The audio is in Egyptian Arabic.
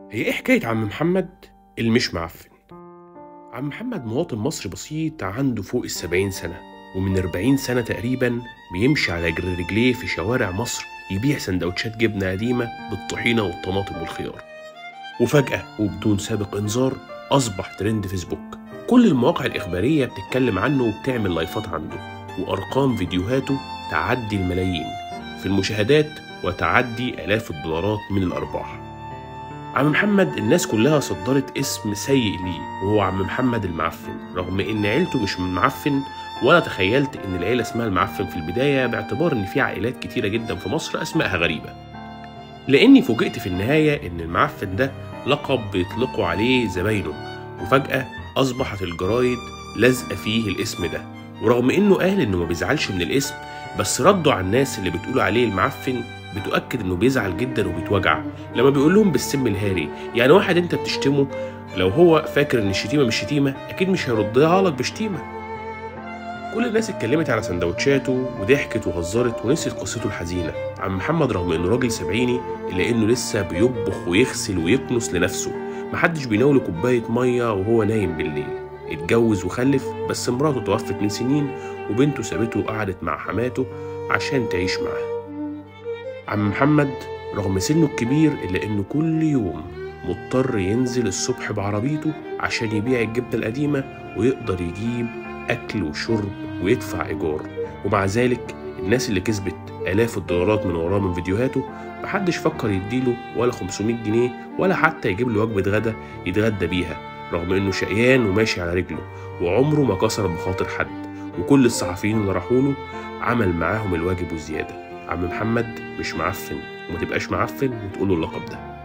هي ايه حكاية عم محمد اللي مش معفن؟ عم محمد مواطن مصري بسيط عنده فوق السبعين سنة ومن أربعين سنة تقريبا بيمشي على جر رجليه في شوارع مصر يبيع سندوتشات جبنة قديمة بالطحينة والطماطم والخيار وفجأة وبدون سابق إنذار أصبح ترند فيسبوك كل المواقع الإخبارية بتتكلم عنه وبتعمل لايفات عنده وأرقام فيديوهاته تعدي الملايين في المشاهدات وتعدي آلاف الدولارات من الأرباح عم محمد الناس كلها صدرت اسم سيء ليه وهو عم محمد المعفن رغم ان عيلته مش من معفن ولا تخيلت ان العيله اسمها المعفن في البدايه باعتبار ان في عائلات كتيره جدا في مصر اسمائها غريبه لاني فوجئت في النهايه ان المعفن ده لقب بيطلقوا عليه زباينه وفجاه اصبحت الجرايد لازقه فيه الاسم ده ورغم انه قال انه ما بيزعلش من الاسم بس ردوا على الناس اللي بتقولوا عليه المعفن بتؤكد انه بيزعل جدا وبيتوجع لما بيقول لهم بالسم الهاري يعني واحد انت بتشتمه لو هو فاكر ان الشتيمه مش شتيمه اكيد مش هيردها لك بشتيمه كل الناس اتكلمت على سندوتشاته وضحكت وهزرت ونسيت قصته الحزينه عم محمد رغم انه راجل سبعيني الا انه لسه بيطبخ ويغسل ويكنس لنفسه محدش بيناوله كوبايه ميه وهو نايم بالليل اتجوز وخلف بس مراته توفت من سنين وبنته سابته وقعدت مع حماته عشان تعيش معاه عم محمد رغم سنه الكبير إلا إنه كل يوم مضطر ينزل الصبح بعربيته عشان يبيع الجبنة القديمة ويقدر يجيب أكل وشرب ويدفع إيجار ومع ذلك الناس اللي كسبت آلاف الدولارات من وراه من فيديوهاته محدش فكر يديله ولا 500 جنيه ولا حتى يجيب له وجبة غدا يتغدى بيها رغم إنه شقيان وماشي على رجله وعمره ما كسر بخاطر حد وكل الصحفيين اللي راحوا له عمل معاهم الواجب والزيادة عم محمد مش معفن وما تبقاش معفن وتقول له اللقب ده